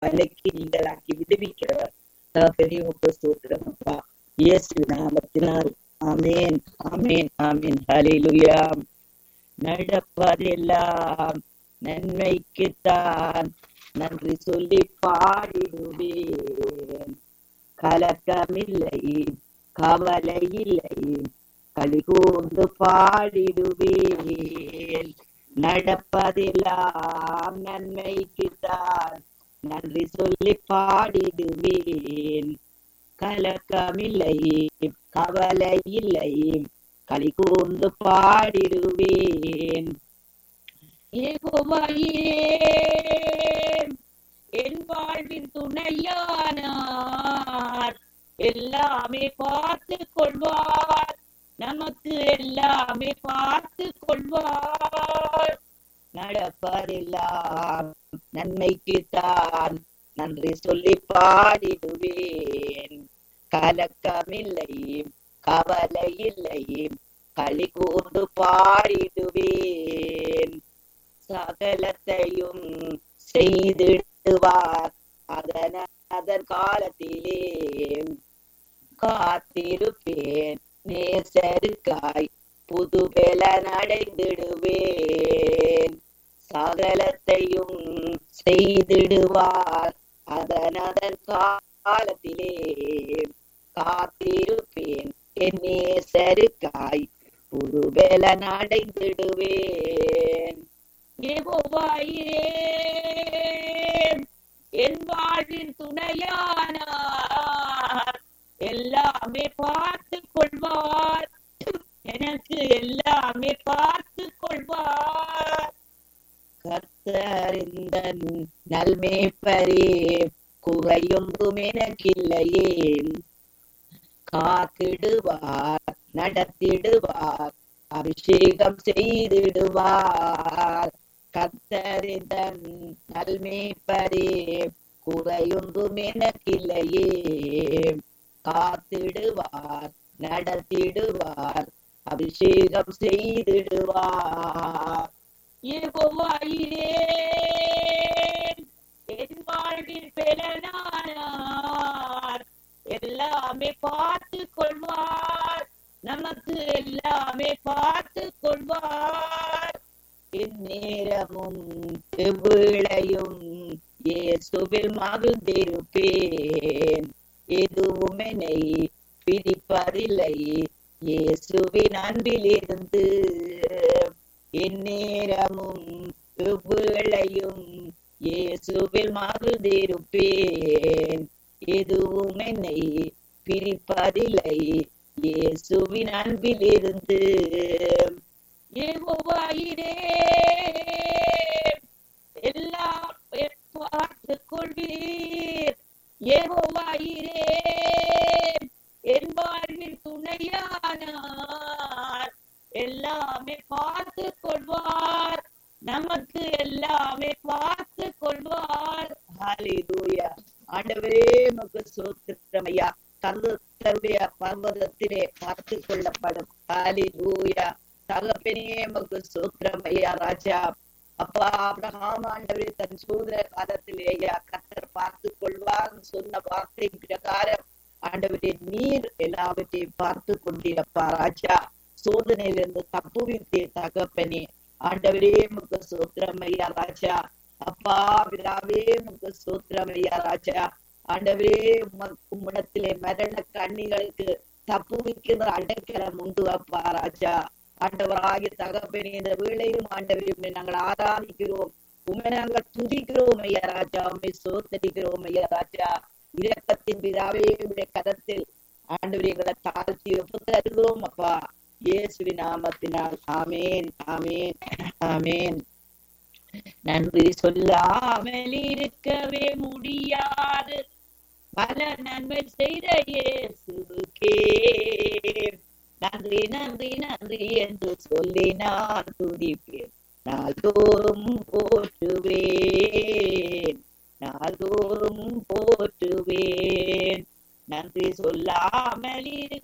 வேலைக்கு நீங்களாக்கி விடுவிக்கிறவர் பெரியவங்க சூத்திரம் அப்பா இயேசு நாமத்தினால் ஆமேன் ஆமேன் ஆமேன் ஹalleluya நடப்பதெல்லாம் நன்மைக்குத்தான் நன்றி சொல்லி பாடிடுவேன் கலக்கமில்லை கவலை இல்லை களிகூர்ந்து பாடிடுவேன் நடப்பதெல்லாம் நன்மைக்குத்தான் நன்றி சொல்லி பாடிடுவேன் கலக்கமில்லை கவலை இல்லை களி கூர்ந்து பாடிடுவேன் என் வாழ்வின் துணையானார் எல்லாமே பார்த்து கொள்வார் நமக்கு எல்லாமே பார்த்து கொள்வார் நடப்பதெல்லாம் நன்மைக்குத்தான் நன்றி சொல்லி பாடிடுவேன் கலக்கமில்லை கவலை இல்லை களி கூர்ந்து பாடிடுவேன் சகலத்தையும் செய்திடுவார் அதன் அதன் காலத்திலே காத்திருப்பேன் நேசருக்காய் புது பலன் அடைந்திடுவேன் சகலத்தையும் செய்திடுவார் அதன் அதன் காலத்திலே காத்திருப்பேன் என் நேசருக்காய் புது பலன் அடைந்திடுவேன் என் வாழ்வின் துணையானார் எல்லாமே பார்த்து கொள்வார் எனக்கு எல்லாமே பார்த்து கொள்வார் கர்த்தறிந்த நல்மேப்பரே குறையொன்றும் எனக்கில்லையே காத்திடுவார் நடத்திடுவார் அபிஷேகம் செய்திடுவார் கத்தறிந்த நல்மேப்பரே குறையொன்றும் எனக்கில்லையே காத்திடுவார் நடத்திடுவார் அபிஷேகம் செய்திடுவார் என் வாழ்வில் பெறனானார் எல்லாமே பார்த்து கொள்வார் நமக்கு எல்லாமே பார்த்து கொள்வார் இந்நேரமும் எவ்வேளையும் இயேசுவில் மகிழ்ந்திருப்பேன் எதுவும் என்னை பிரிப்பதில்லை இயேசுவின் அன்பிலிருந்து எந்நேரமும் எவ்வேளையும் இயேசுவில் மகிழ்ந்திருப்பேன் எதுவும் என்னை பிரிப்பதில்லை இயேசுவின் அன்பிலிருந்து ஏகோவாயிரே எல்லாம் பார்த்து கொள்வீர் ஏகோவாயிரே என் வாழ்வில் துணையானார் எல்லாமே பார்த்து கொள்வார் நமக்கு எல்லாமே பார்த்து கொள்வார் ஹalleluya ஆண்டவரே மக்கு சோத்திரமையா தருடைய பர்வதத்திலே பார்த்து கொள்ளப்படும் ஹalleluya தகப்பனே மக்கு சோத்திரமையா ராஜா அப்பா அப்ரஹாம் ஆண்டவரே தன் சூதர காலத்திலேயா கத்தர் பார்த்து கொள்வார் சொன்ன வார்த்தை பிரகாரம் ஆண்டவரே நீர் எல்லாவற்றையும் பார்த்து கொண்டிருப்பா ராஜா சோதனையிலிருந்து தப்புவித்தே தகப்பனே ஆண்டவரே முக சோத்திரமையா ராஜா அப்பா பிதாவே முக சோத்திரமையா ராஜா ஆண்டவரே உம்மிடத்திலே மரண கண்ணிகளுக்கு தப்புவிக்கிற அடைக்கலம் உண்டு அப்பா ராஜா ஆண்டவராகிய தகப்பனே இந்த வேளையும் ஆண்டவரையும் நாங்கள் ஆராதிக்கிறோம் உண்மை நாங்கள் துதிக்கிறோம் ஐயா ராஜா உண்மை சோத்தரிக்கிறோம் ஐயா ராஜா இரக்கத்தின் பிதாவே உடைய கரத்தில் ஆண்டவர் எங்களை தாழ்த்தி ஒப்பு தருகிறோம் அப்பா இயேசுவின் நாமத்தினால் ஆமேன் ஆமேன் ஆமேன் நன்றி சொல்லாமல் இருக்கவே முடியாது பல நன்மை செய்த இயேசுக்கே நன்றி நன்றி நன்றி என்று சொல்லி நான் துதிப்பேன் நாள்தோறும் போற்றுவேன் நாள்தோறும் போற்றுவேன் நன்றி சொல்லாமல் இருக்க